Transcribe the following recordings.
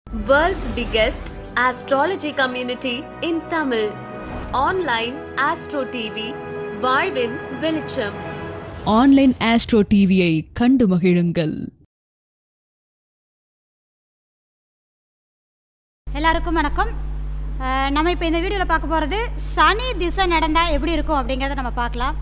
World's biggest astrology community in Tamil. Online Astro TV, வாழ்வின் வெளிச்சம் online astro டிவியை கண்டு மகிழுங்கள் எல்லாருக்கும் வணக்கம் அஹ் நம்ம இப்போ இந்த வீடியோவில் பார்க்க போகிறது சனி திசை நடந்தால் எப்படி இருக்கும் அப்படிங்கிறத நம்ம பார்க்கலாம்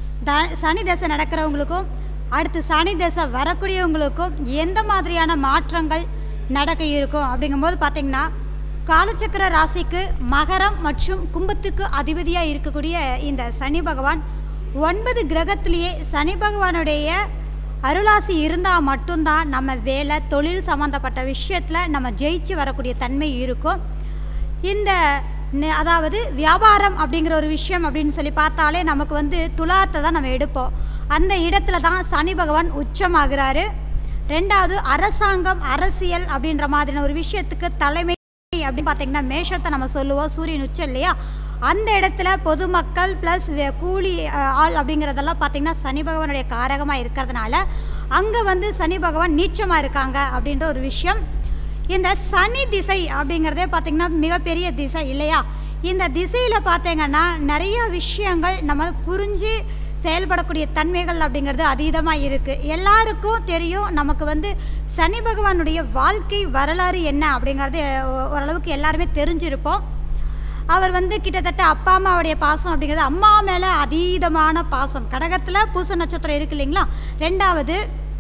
த சனி திசை நடக்கிறவங்களுக்கும் அடுத்து சனி திசை வரக்கூடியவங்களுக்கும் எந்த மாதிரியான மாற்றங்கள் நடக்க இருக்கும் அப்படிங்கும்போது பார்த்திங்கன்னா காலச்சக்கர ராசிக்கு மகரம் மற்றும் கும்பத்துக்கு அதிபதியாக இருக்கக்கூடிய இந்த சனி பகவான் ஒன்பது கிரகத்திலேயே சனி பகவானுடைய அருளாசி இருந்தால் மட்டும்தான் நம்ம வேலை தொழில் சம்மந்தப்பட்ட விஷயத்தில் நம்ம ஜெயிச்சு வரக்கூடிய தன்மை இருக்கும் இந்த நெ- அதாவது வியாபாரம் அப்படிங்கிற ஒரு விஷயம் அப்படின்னு சொல்லி பார்த்தாலே நமக்கு வந்து துலாத்தை தான் நம்ம எடுப்போம் அந்த இடத்துல தான் சனி பகவான் உச்சமாகிறாரு ரெண்டாவது அரசாங்கம் அரசியல் அப்படின்ற மாதிரியான ஒரு விஷயத்துக்கு தலைமை அப்படின்னு பார்த்தீங்கன்னா மேஷத்தை நம்ம சொல்லுவோம் சூரியன் உச்சம் இல்லையா அந்த இடத்துல பொதுமக்கள் ப்ளஸ் கூலி அஹ், ஆள் அப்படிங்கிறதெல்லாம் பார்த்தீங்கன்னா சனி பகவானுடைய காரகமாக இருக்கிறதுனால அங்கே வந்து சனி பகவான் நீச்சமாக இருக்காங்க அப்படின்ற ஒரு விஷயம் இந்த சனி திசை அப்படிங்கிறதே பார்த்திங்கன்னா மிகப்பெரிய திசை இல்லையா இந்த திசையில் பார்த்தீங்கன்னா நிறைய விஷயங்கள் நம்ம புரிஞ்சு செயல்படக்கூடிய தன்மைகள் அப்படிங்கிறது அதீதமாக இருக்குது எல்லாருக்கும் தெரியும் நமக்கு வந்து சனி பகவானுடைய வாழ்க்கை வரலாறு என்ன அப்படிங்கிறது ஓ- ஓரளவுக்கு எல்லாருமே தெரிஞ்சிருப்போம் அவர் வந்து கிட்டத்தட்ட அப்பா அம்மாவுடைய பாசம் அப்படிங்கிறது அம்மா மேலே அதீதமான பாசம் கடகத்தில் பூச நட்சத்திரம் இருக்கு இல்லைங்களா ரெண்டாவது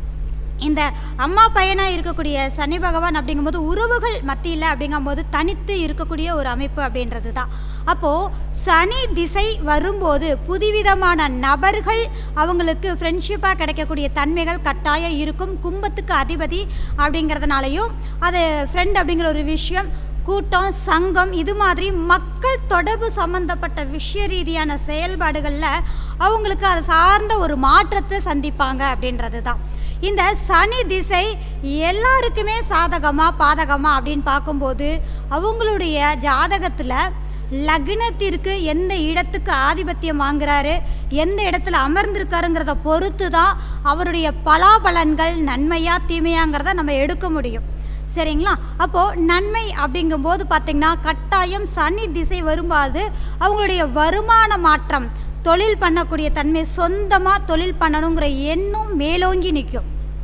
இந்த அம்மா பையனாக இருக்கக்கூடிய சனி பகவான் அப்படிங்கும்போது உறவுகள் மத்தியில் அப்படிங்கும்போது தனித்து இருக்கக்கூடிய ஒரு அமைப்பு அப்படின்றது தான் அப்போது சனி திசை வரும்போது புதுவிதமான நபர்கள் அவங்களுக்கு ஃப்ரெண்ட்ஷிப்பாக கிடைக்கக்கூடிய தன்மைகள் கட்டாயம் இருக்கும் கும்பத்துக்கு அதிபதி அப்படிங்கிறதுனாலையும் அது ஃப்ரெண்ட் அப்படிங்கிற ஒரு விஷயம் கூட்டம் சங்கம் இது மாதிரி மக்கள் தொடர்பு சம்பந்தப்பட்ட விஷய ரீதியான செயல்பாடுகளில் அவங்களுக்கு அது சார்ந்த ஒரு மாற்றத்தை சந்திப்பாங்க அப்படின்றது தான் இந்த சனி திசை எல்லாருக்குமே சாதகமாக பாதகமாக அப்படின்னு பார்க்கும்போது அவங்களுடைய ஜாதகத்தில் லக்னத்திற்கு எந்த இடத்துக்கு ஆதிபத்தியம் வாங்குறாரு எந்த இடத்துல அமர்ந்திருக்காருங்கிறத பொறுத்து தான் அவருடைய பலாபலன்கள் நன்மையா தீமையாங்கிறத நம்ம எடுக்க முடியும் சரிங்களா அப்போது நன்மை அப்படிங்கும்போது பார்த்திங்கன்னா கட்டாயம் சனி திசை வரும்போது அவங்களுடைய வருமான மாற்றம் தொழில் பண்ணக்கூடிய தன்மை சொந்தமாக தொழில் பண்ணணுங்கிற எண்ணம் மேலோங்கி நிற்கும்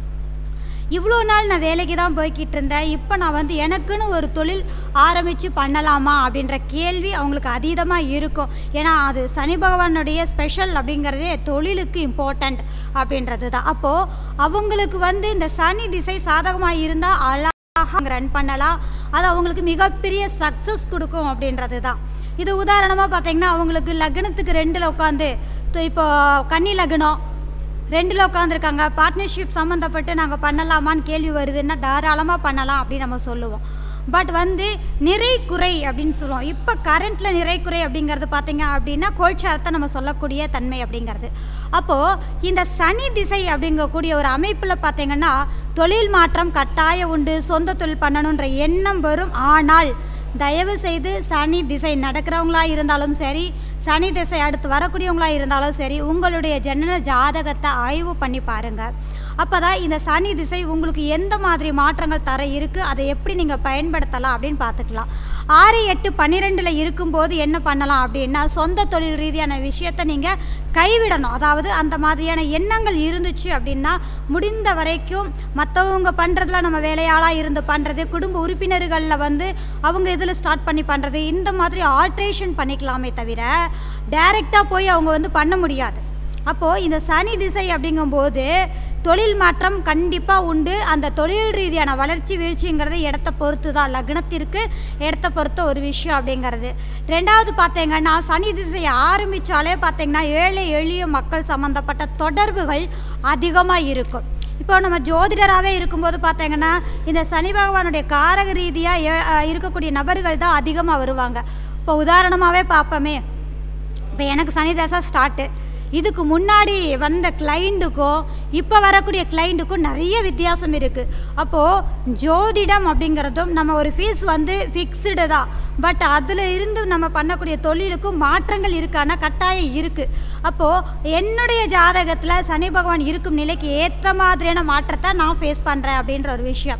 இவ்வளோ நாள் நான் வேலைக்கு தான் போய்கிட்டு இருந்தேன் இப்போ நான் வந்து எனக்குன்னு ஒரு தொழில் ஆரம்பித்து பண்ணலாமா அப்படின்ற கேள்வி அவங்களுக்கு அதீதமாக இருக்கும் ஏன்னா அது சனி பகவானுடைய ஸ்பெஷல் அப்படிங்கிறதே தொழிலுக்கு இம்பார்ட்டண்ட் அப்படின்றது தான் அப்போது அவங்களுக்கு வந்து இந்த சனி திசை சாதகமாக இருந்தால் அழகாக ரன் பண்ணலாம் அது அவங்களுக்கு மிகப்பெரிய சக்ஸஸ் கொடுக்கும் அப்படின்றது தான் இது உதாரணமாக பார்த்தீங்கன்னா அவங்களுக்கு லக்னத்துக்கு ரெண்டில் உட்காந்து இப்போ கன்னி லக்னம் ரெண்டில் உட்காந்துருக்காங்க பார்ட்னர்ஷிப் சம்மந்தப்பட்டு நாங்கள் பண்ணலாமான்னு கேள்வி வருதுன்னா தாராளமாக பண்ணலாம் அப்படின்னு நம்ம சொல்லுவோம் பட் வந்து நிறை குறை அப்படின்னு சொல்லுவோம் இப்போ கரண்ட்டில் நிறை குறை அப்படிங்கிறது பார்த்தீங்க அப்படின்னா கோல்சாரத்தை நம்ம சொல்லக்கூடிய தன்மை அப்படிங்கிறது அப்போது இந்த சனி திசை அப்படிங்கக்கூடிய ஒரு அமைப்பில் பார்த்தீங்கன்னா தொழில் மாற்றம் கட்டாயம் உண்டு சொந்த தொழில் பண்ணணுன்ற எண்ணம் வரும் ஆனால் தயவு செய்து சனி திசை நடக்கிறவங்களா இருந்தாலும் சரி சனி திசை அடுத்து வரக்கூடியவங்களா இருந்தாலும் சரி உங்களுடைய ஜனன ஜாதகத்தை ஆய்வு பண்ணி பாருங்கள் அப்போ தான் இந்த சனி திசை உங்களுக்கு எந்த மாதிரி மாற்றங்கள் தர இருக்குது அதை எப்படி நீங்கள் பயன்படுத்தலாம் அப்படின்னு பார்த்துக்கலாம் ஆறு எட்டு பன்னிரெண்டில் இருக்கும்போது என்ன பண்ணலாம் அப்படின்னா சொந்த தொழில் ரீதியான விஷயத்தை நீங்கள் கைவிடணும் அதாவது அந்த மாதிரியான எண்ணங்கள் இருந்துச்சு அப்படின்னா முடிந்த வரைக்கும் மற்றவங்க பண்ணுறதுல நம்ம வேலையாளாக இருந்து பண்ணுறது குடும்ப உறுப்பினர்களில் வந்து அவங்க இதில் ஸ்டார்ட் பண்ணி பண்ணுறது இந்த மாதிரி ஆல்ட்ரேஷன் பண்ணிக்கலாமே தவிர டைரெக்டாக போய் அவங்க வந்து பண்ண முடியாது அப்போது இந்த சனி திசை அப்படிங்கும்போது தொழில் மாற்றம் கண்டிப்பாக உண்டு அந்த தொழில் ரீதியான வளர்ச்சி வீழ்ச்சிங்கிறது இடத்த பொறுத்து தான் லக்னத்திற்கு இடத்த பொறுத்த ஒரு விஷயம் அப்படிங்கிறது ரெண்டாவது பார்த்தீங்கன்னா சனி திசையை ஆரம்பித்தாலே பார்த்தீங்கன்னா ஏழை எளிய மக்கள் சம்மந்தப்பட்ட தொடர்புகள் அதிகமாக இருக்கும் இப்போ நம்ம ஜோதிடராகவே இருக்கும்போது பார்த்தீங்கன்னா இந்த சனி பகவானுடைய காரக ரீதியாக இருக்கக்கூடிய நபர்கள் தான் அதிகமாக வருவாங்க இப்போ உதாரணமாகவே பார்ப்போமே இப்போ எனக்கு சனி தசை ஸ்டார்ட்டு இதுக்கு முன்னாடி வந்த கிளைண்ட்டுக்கும் இப்போ வரக்கூடிய கிளைண்ட்டுக்கும் நிறைய வித்தியாசம் இருக்குது அப்போது ஜோதிடம் அப்படிங்கிறதும் நம்ம ஒரு ஃபீஸ் வந்து ஃபிக்ஸ்டு தான் பட் அதில் இருந்து நம்ம பண்ணக்கூடிய தொழிலுக்கும் மாற்றங்கள் இருக்கான கட்டாயம் இருக்குது அப்போது என்னுடைய ஜாதகத்தில் சனி பகவான் இருக்கும் நிலைக்கு ஏற்ற மாதிரியான மாற்றத்தை நான் ஃபேஸ் பண்ணுறேன் அப்படின்ற ஒரு விஷயம்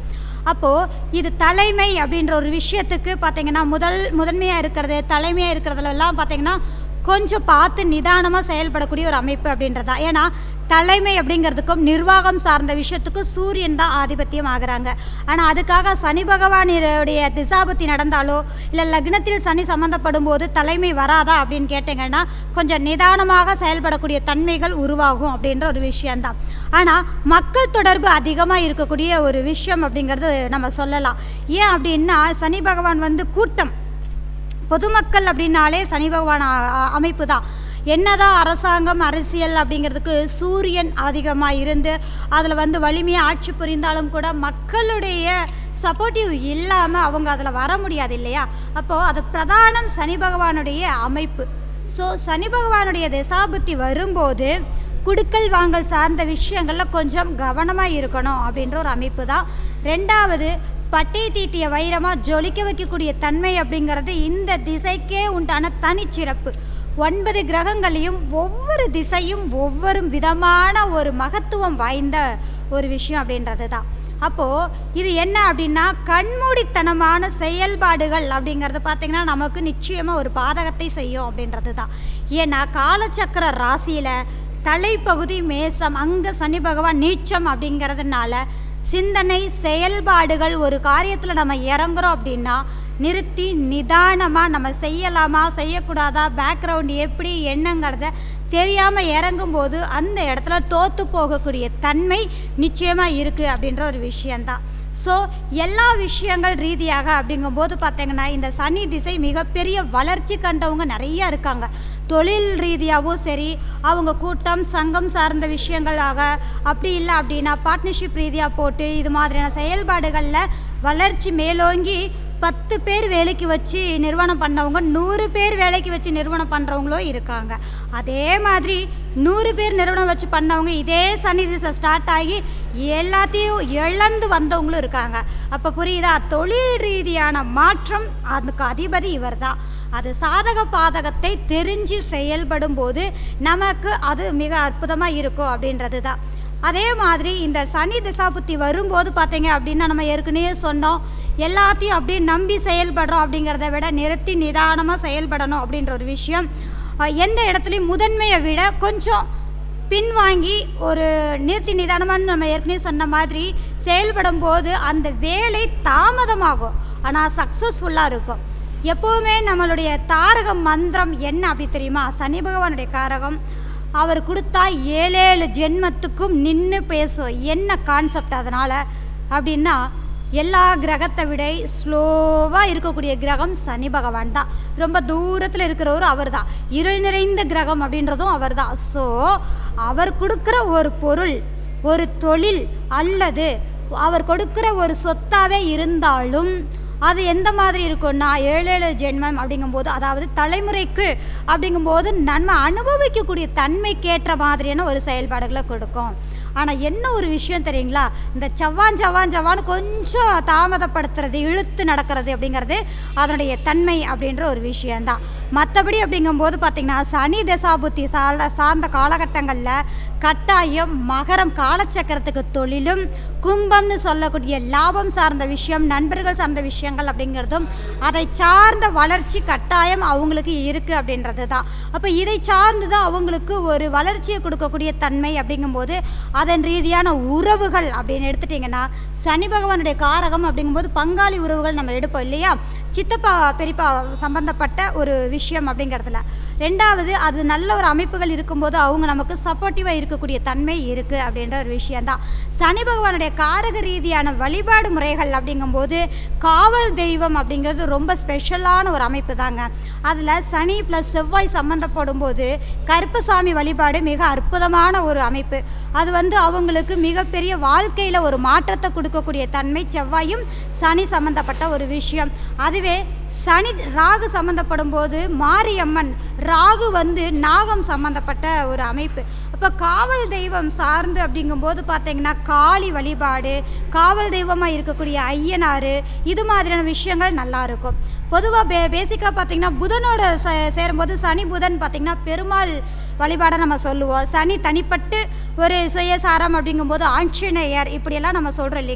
அப்போது இது தலைமை அப்படின்ற ஒரு விஷயத்துக்கு பார்த்தீங்கன்னா முதல் முதன்மையாக இருக்கிறது தலைமையாக இருக்கிறதுலலாம் பார்த்தீங்கன்னா கொஞ்சம் பார்த்து நிதானமாக செயல்படக்கூடிய ஒரு அமைப்பு அப்படின்றதா ஏன்னா தலைமை அப்படிங்கிறதுக்கும் நிர்வாகம் சார்ந்த விஷயத்துக்கும் சூரியன் தான் ஆதிபத்தியம் ஆகுறாங்க ஆனால் அதுக்காக சனி பகவானுடைய திசாபுத்தி நடந்தாலோ இல்லை லக்னத்தில் சனி சம்மந்தப்படும் போது தலைமை வராதா அப்படின்னு கேட்டிங்கன்னா கொஞ்சம் நிதானமாக செயல்படக்கூடிய தன்மைகள் உருவாகும் அப்படின்ற ஒரு விஷயந்தான் ஆனால் மக்கள் தொடர்பு அதிகமாக இருக்கக்கூடிய ஒரு விஷயம் அப்படிங்கிறது நம்ம சொல்லலாம் ஏன் அப்படின்னா சனி பகவான் வந்து கூட்டம் பொதுமக்கள் அப்படின்னாலே சனி பகவான் அ- அ- அமைப்பு தான் என்னதான் அரசாங்கம் அரசியல் அப்படிங்கிறதுக்கு சூரியன் அதிகமாக இருந்து அதில் வந்து வலிமையாக ஆட்சி புரிந்தாலும் கூட மக்களுடைய சப்போர்ட்டிவ் இல்லாமல் அவங்க அதில் வர முடியாது இல்லையா அப்போது அது பிரதானம் சனி பகவானுடைய அமைப்பு ஸோ சனி பகவானுடைய திசாபுத்தி வரும்போது குடுக்கல் வாங்கல் சார்ந்த விஷயங்களில் கொஞ்சம் கவனமாக இருக்கணும் அப்படின்ற ஒரு அமைப்பு தான் ரெண்டாவது பட்டை தீட்டிய வைரமாக ஜொலிக்க வைக்கக்கூடிய தன்மை அப்படிங்கிறது இந்த திசைக்கே உண்டான தனிச்சிறப்பு ஒன்பது கிரகங்களையும் ஒவ்வொரு திசையும் ஒவ்வொரு விதமான ஒரு மகத்துவம் வாய்ந்த ஒரு விஷயம் அப்படின்றது தான் அப்போது இது என்ன அப்படின்னா கண்மூடித்தனமான செயல்பாடுகள் அப்படிங்கிறது பார்த்திங்கன்னா நமக்கு நிச்சயமாக ஒரு பாதகத்தை செய்யும் அப்படின்றது தான் ஏன்னா காலச்சக்கர ராசியில் தலைப்பகுதி மேசம் அங்கே சனி பகவான் நீச்சம் அப்படிங்கிறதுனால சிந்தனை செயல்பாடுகள் ஒரு காரியத்தில் நம்ம இறங்குறோம் அப்படின்னா நிறுத்தி நிதானமாக நம்ம செய்யலாமா செய்யக்கூடாதா பேக்ரவுண்ட் எப்படி என்னங்கிறத தெரியாமல் இறங்கும்போது அந்த இடத்துல தோற்று போகக்கூடிய தன்மை நிச்சயமாக இருக்குது அப்படின்ற ஒரு விஷயந்தான் ஸோ எல்லா விஷயங்கள் ரீதியாக அப்படிங்கும்போது பார்த்தீங்கன்னா இந்த சனி திசை மிகப்பெரிய வளர்ச்சி கண்டவங்க நிறைய இருக்காங்க தொழில் ரீதியாகவும் சரி அவங்க கூட்டம் சங்கம் சார்ந்த விஷயங்களாக அப்படி இல்லை அப்படின்னா பார்ட்னர்ஷிப் ரீதியாக போட்டு இது மாதிரியான செயல்பாடுகளில் வளர்ச்சி மேலோங்கி பத்து பேர் வேலைக்கு வச்சு நிறுவனம் பண்ணவங்க நூறு பேர் வேலைக்கு வச்சு நிறுவனம் பண்ணுறவங்களும் இருக்காங்க அதே மாதிரி நூறு பேர் நிறுவனம் வச்சு பண்ணவங்க இதே சனி திசை ஸ்டார்ட் ஆகி எல்லாத்தையும் இழந்து வந்தவங்களும் இருக்காங்க அப்போ புரியுதா தொழில் ரீதியான மாற்றம் அதுக்கு அதிபதி இவர் தான் அது சாதக பாதகத்தை தெரிஞ்சு செயல்படும் போது நமக்கு அது மிக அற்புதமாக இருக்கும் அப்படின்றது தான் அதே மாதிரி இந்த சனி திசாபுத்தி வரும்போது பார்த்தீங்க அப்படின்னா நம்ம ஏற்கனவே சொன்னோம் எல்லாத்தையும் அப்படியே நம்பி செயல்படுறோம் அப்படிங்கிறத விட நிறுத்தி நிதானமாக செயல்படணும் அப்படின்ற ஒரு விஷயம் அஹ், எந்த இடத்துலையும் முதன்மையை விட கொஞ்சம் பின்வாங்கி ஒரு நிறுத்தி நிதானமான்னு நம்ம ஏற்கனவே சொன்ன மாதிரி செயல்படும் போது அந்த வேலை தாமதமாகும் ஆனால் சக்ஸஸ்ஃபுல்லாக இருக்கும் எப்போவுமே நம்மளுடைய தாரக மந்திரம் என்ன அப்படி தெரியுமா சனி பகவானுடைய காரகம் அவர் கொடுத்தா ஏழேழு ஜென்மத்துக்கும் நின்று பேசும் என்ன கான்செப்ட் அதனால் அப்படின்னா எல்லா கிரகத்தை விட ஸ்லோவாக இருக்கக்கூடிய கிரகம் சனி பகவான் தான் ரொம்ப தூரத்தில் இருக்கிறவரும் அவர் தான் இருள் நிறைந்த கிரகம் அப்படின்றதும் அவர் தான் ஸோ அவர் கொடுக்குற ஒரு பொருள் ஒரு தொழில் அல்லது அவர் கொடுக்குற ஒரு சொத்தாவே இருந்தாலும் அது எந்த மாதிரி இருக்கும்னா ஏழு ஏழு ஜென்மம் அப்படிங்கும்போது அதாவது தலைமுறைக்கு அப்படிங்கும்போது நன்மை அனுபவிக்கக்கூடிய தன்மைக்கேற்ற மாதிரியான ஒரு செயல்பாடுகளை கொடுக்கும் ஆனால் என்ன ஒரு விஷயம் தெரியுங்களா இந்த சவ்வான் சவ்வான் சவ்வான்னு கொஞ்சம் தாமதப்படுத்துறது இழுத்து நடக்கிறது அப்படிங்கிறது அதனுடைய தன்மை அப்படின்ற ஒரு விஷயந்தான் மற்றபடி அப்படிங்கும்போது பார்த்திங்கன்னா சனி தசாபுத்தி சால சார்ந்த காலகட்டங்களில் கட்டாயம் மகரம் காலச்சக்கரத்துக்கு தொழிலும் கும்பம்னு சொல்லக்கூடிய லாபம் சார்ந்த விஷயம் நண்பர்கள் சார்ந்த விஷயங்கள் அப்படிங்கிறதும் அதை சார்ந்த வளர்ச்சி கட்டாயம் அவங்களுக்கு இருக்குது அப்படின்றது தான் அப்போ இதை சார்ந்து தான் அவங்களுக்கு ஒரு வளர்ச்சியை கொடுக்கக்கூடிய தன்மை அப்படிங்கும்போது அதன் ரீதியான உறவுகள் அப்படின்னு எடுத்துட்டிங்கன்னா சனி பகவானுடைய காரகம் அப்படிங்கும்போது பங்காளி உறவுகள் நம்ம எடுப்போம் இல்லையா சித்தப்பா பெரியப்பா சம்பந்தப்பட்ட ஒரு விஷயம் அப்படிங்கிறதுல ரெண்டாவது அது நல்ல ஒரு அமைப்புகள் இருக்கும்போது அவங்க நமக்கு சப்போர்ட்டிவாக இருக்கக்கூடிய தன்மை இருக்குது அப்படின்ற ஒரு விஷயந்தான் சனி பகவானுடைய காரக ரீதியான வழிபாடு முறைகள் அப்படிங்கும்போது காவல் தெய்வம் அப்படிங்கிறது ரொம்ப ஸ்பெஷலான ஒரு அமைப்பு தாங்க அதில் சனி ப்ளஸ் செவ்வாய் சம்மந்தப்படும் போது கருப்பசாமி வழிபாடு மிக அற்புதமான ஒரு அமைப்பு அது வந்து அவங்களுக்கு மிகப்பெரிய வாழ்க்கையில் ஒரு மாற்றத்தை கொடுக்கக்கூடிய தன்மை செவ்வாயும் சனி சம்மந்தப்பட்ட ஒரு விஷயம் அதுவே சனி ராகு சம்மந்தப்படும் போது மாரியம்மன் ராகு வந்து நாகம் சம்மந்தப்பட்ட ஒரு அமைப்பு அப்போ காவல் தெய்வம் சார்ந்து அப்படிங்கும்போது பார்த்தீங்கன்னா காளி வழிபாடு காவல் தெய்வமாக இருக்கக்கூடிய ஐயனார் இது மாதிரியான விஷயங்கள் நல்லா இருக்கும் பொதுவாக பே பேசிக்காக பார்த்தீங்கன்னா புதனோட ச சேரும்போது சனி புதன் பார்த்திங்கன்னா பெருமாள் வழிபாடை நம்ம சொல்லுவோம் சனி தனிப்பட்டு ஒரு சுயசாரம் அப்படிங்கும்போது ஆஞ்சநேயர் இப்படியெல்லாம் நம்ம சொல்கிறோம் இல்லைங்களா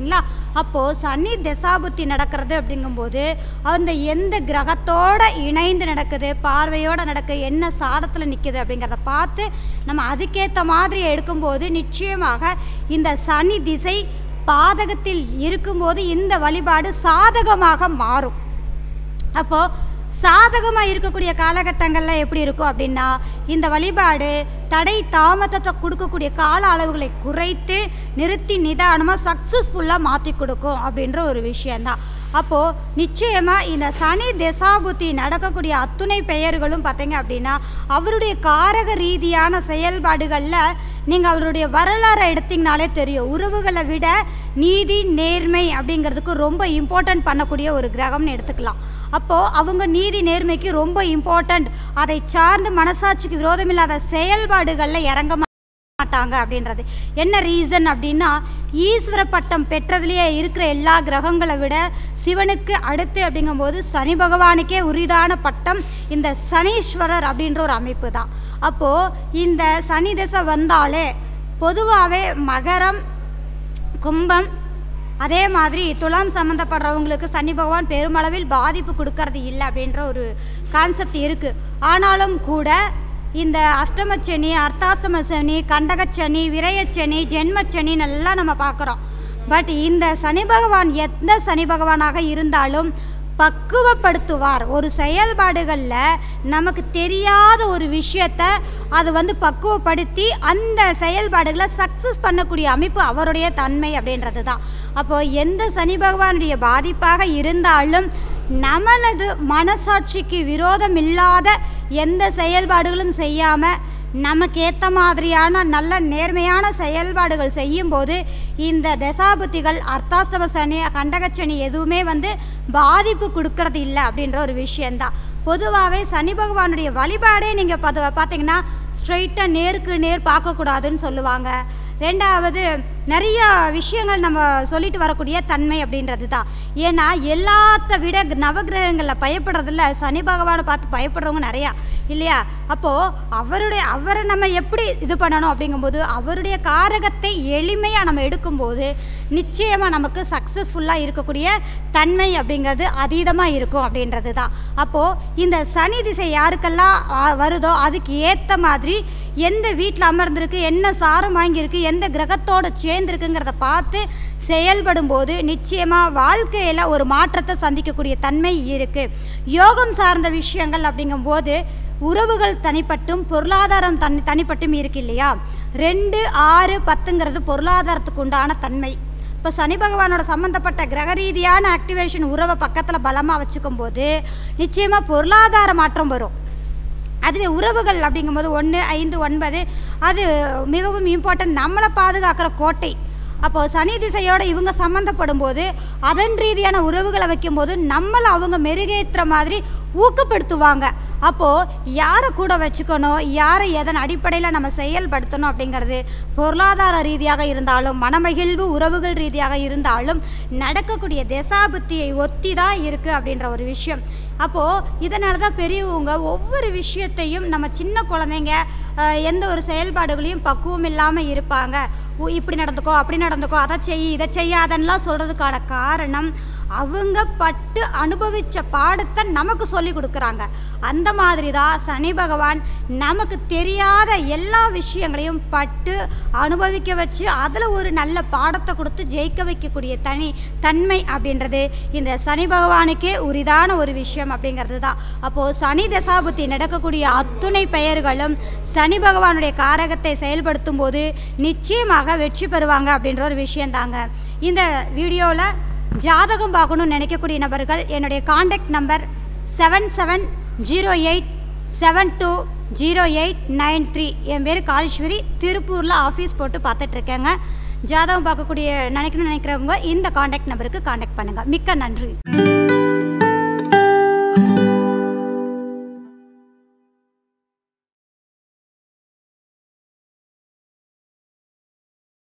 அப்போது சனி தசாபுத்தி நடக்கிறது அப்படிங்கும்போது அந்த எந்த கிரகத்தோட இணைந்து நடக்குது பார்வையோடு நடக்குது என்ன சாரத்தில் நிற்குது அப்படிங்கிறத பார்த்து நம்ம அதுக்கேற்ற மாதிரி எடுக்கும்போது நிச்சயமாக இந்த சனி திசை பாதகத்தில் இருக்கும்போது இந்த வழிபாடு சாதகமாக மாறும் அப்போது சாதகமாக இருக்கக்கூடிய காலகட்டங்களில் எப்படி இருக்கும் அப்படின்னா இந்த வழிபாடு தடை தாமதத்தை கொடுக்கக்கூடிய கால அளவுகளை குறைத்து நிறுத்தி நிதானமாக சக்ஸஸ்ஃபுல்லாக மாற்றி கொடுக்கும் அப்படின்ற ஒரு விஷயந்தான் அப்போது நிச்சயமாக இந்த சனி தசாபுத்தி நடக்கக்கூடிய அத்துணை பெயர்களும் பார்த்தீங்க அப்படின்னா அவருடைய காரக ரீதியான செயல்பாடுகளில் நீங்கள் அவருடைய வரலாறை எடுத்தீங்கனாலே தெரியும் உறவுகளை விட நீதி நேர்மை அப்படிங்கிறதுக்கு ரொம்ப இம்பார்ட்டன்ட் பண்ணக்கூடிய ஒரு கிரகம்னு எடுத்துக்கலாம் அப்போது அவங்க நீதி நேர்மைக்கு ரொம்ப இம்பார்ட்டண்ட் அதை சார்ந்து மனசாட்சிக்கு விரோதமில்லாத செயல்பாடுகளில் இறங்க மாட்டாங்க அப்படின்றது என்ன ரீசன் அப்படின்னா ஈஸ்வர பட்டம் பெற்றதுலேயே இருக்கிற எல்லா கிரகங்களை விட சிவனுக்கு அடுத்து அப்படிங்கும்போது சனி பகவானுக்கே உரிதான பட்டம் இந்த சனீஸ்வரர் அப்படின்ற ஒரு அமைப்பு தான் அப்போது இந்த சனி திசை வந்தாலே பொதுவாகவே மகரம் கும்பம் அதே மாதிரி துலாம் சம்மந்தப்படுறவங்களுக்கு சனி பகவான் பெருமளவில் பாதிப்பு கொடுக்கறது இல்லை அப்படின்ற ஒரு கான்செப்ட் இருக்குது ஆனாலும் கூட இந்த அஷ்டமச்சனி அர்த்தாஷ்டம சனி கண்டகச்சனி விரயச்சனி ஜென்மச்சனி எல்லாம் நம்ம பார்க்குறோம் பட் இந்த சனி பகவான் எந்த சனி பகவானாக இருந்தாலும் பக்குவப்படுத்துவார் ஒரு செயல்பாடுகளில் நமக்கு தெரியாத ஒரு விஷயத்த அது வந்து பக்குவப்படுத்தி அந்த செயல்பாடுகளை சக்ஸஸ் பண்ணக்கூடிய அமைப்பு அவருடைய தன்மை அப்படின்றது தான் அப்போது எந்த சனி பகவானுடைய பாதிப்பாக இருந்தாலும் நம்மளது மனசாட்சிக்கு விரோதம் இல்லாத எந்த செயல்பாடுகளும் செய்யாமல் நமக்கு ஏற்ற மாதிரியான நல்ல நேர்மையான செயல்பாடுகள் செய்யும்போது இந்த தசாபுத்திகள் அர்த்தாஷ்டம சனி கண்டகச்சனி எதுவுமே வந்து பாதிப்பு கொடுக்கறது இல்லை அப்படின்ற ஒரு விஷயந்தான் பொதுவாகவே சனி பகவானுடைய வழிபாடே நீங்கள் பார்த்து பார்த்தீங்கன்னா ஸ்ட்ரைட்டாக நேருக்கு நேர் பார்க்கக்கூடாதுன்னு சொல்லுவாங்க ரெண்டாவது நிறைய விஷயங்கள் நம்ம சொல்லிட்டு வரக்கூடிய தன்மை அப்படின்றது தான் ஏன்னா எல்லாத்த விட நவகிரகங்களில் பயப்படுறதில்ல சனி பகவானை பார்த்து பயப்படுறவங்க நிறையா இல்லையா அப்போது அவருடைய அவரை நம்ம எப்படி இது பண்ணணும் அப்படிங்கும்போது அவருடைய காரகத்தை எளிமையாக நம்ம எடுக்கும்போது நிச்சயமாக நமக்கு சக்ஸஸ்ஃபுல்லாக இருக்கக்கூடிய தன்மை அப்படிங்கிறது அதீதமாக இருக்கும் அப்படின்றது தான் அப்போது இந்த சனி திசை யாருக்கெல்லாம் ஆ, வருதோ அதுக்கு ஏற்ற மாதிரி எந்த வீட்டில் அமர்ந்திருக்கு என்ன சாரம் வாங்கியிருக்கு எந்த கிரகத்தோட சேர்ந்துருக்குங்கிறத பார்த்து செயல்படும் போது நிச்சயமாக வாழ்க்கையில் ஒரு மாற்றத்தை சந்திக்கக்கூடிய தன்மை இருக்குது யோகம் சார்ந்த விஷயங்கள் அப்படிங்கும்போது உறவுகள் தனிப்பட்டும் பொருளாதாரம் தனி தனிப்பட்டும் இருக்கு இல்லையா ரெண்டு ஆறு பத்துங்கிறது பொருளாதாரத்துக்கு உண்டான தன்மை இப்போ சனி பகவானோட சம்மந்தப்பட்ட கிரக ரீதியான ஆக்டிவேஷன் உறவை பக்கத்தில் பலமாக வச்சுக்கும் போது நிச்சயமாக பொருளாதார மாற்றம் வரும் அதுவே உறவுகள் அப்படிங்கும்போது ஒன்று ஐந்து ஒன்பது அது மிகவும் இம்பார்ட்டன்ட் நம்மளை பாதுகாக்கிற கோட்டை அப்போது சனி திசையோட இவங்க சம்மந்தப்படும் போது அதன் ரீதியான உறவுகளை வைக்கும்போது நம்மளை அவங்க மெருகேற்றுற மாதிரி ஊக்கப்படுத்துவாங்க அப்போது யாரை கூட வச்சுக்கணும் யாரை எதன் அடிப்படையில் நம்ம செயல்படுத்தணும் அப்படிங்கிறது பொருளாதார ரீதியாக இருந்தாலும் மனமகிழ்வு உறவுகள் ரீதியாக இருந்தாலும் நடக்கக்கூடிய தசாபுத்தியை ஒத்தி தான் இருக்குது அப்படின்ற ஒரு விஷயம் அப்போது இதனால தான் பெரியவங்க ஒவ்வொரு விஷயத்தையும் நம்ம சின்ன குழந்தைங்க அஹ், எந்த ஒரு செயல்பாடுகளையும் பக்குவம் இல்லாமல் இருப்பாங்க உ- இப்படி நடந்துக்கோ அப்படி நடந்துக்கோ அதை செய் இதை செய்யாதன்னெலாம் சொல்கிறதுக்கான காரணம் அவங்க பட்டு அனுபவித்த பாடத்தை நமக்கு சொல்லி கொடுக்குறாங்க அந்த மாதிரி தான் சனி பகவான் நமக்கு தெரியாத எல்லா விஷயங்களையும் பட்டு அனுபவிக்க வச்சு அதில் ஒரு நல்ல பாடத்தை கொடுத்து ஜெயிக்க வைக்கக்கூடிய தனி தன்மை அப்படின்றது இந்த சனி பகவானுக்கே உரிதான ஒரு விஷயம் அப்படிங்கிறது தான் அப்போது சனி தசாபுத்தி நடக்கக்கூடிய அத்துணை பெயர்களும் சனி பகவானுடைய காரகத்தை செயல்படுத்தும் போது நிச்சயமாக வெற்றி பெறுவாங்க அப்படின்ற ஒரு விஷயந்தாங்க இந்த வீடியோவில் ஜாதகம் பார்க்கணும்னு நினைக்கக்கூடிய நபர்கள் என்னுடைய contact number seven seven zero eight seven two zero eight nine three என் பேர் காளீஸ்வரி திருப்பூரில் ஆஃபீஸ் போட்டு பார்த்துட்ருக்கேங்க ஜாதகம் பார்க்கக்கூடிய நினைக்கணும்னு நினைக்கிறவங்க இந்த காண்டாக்ட் நம்பருக்கு காண்டாக்ட் பண்ணுங்கள் மிக்க நன்றி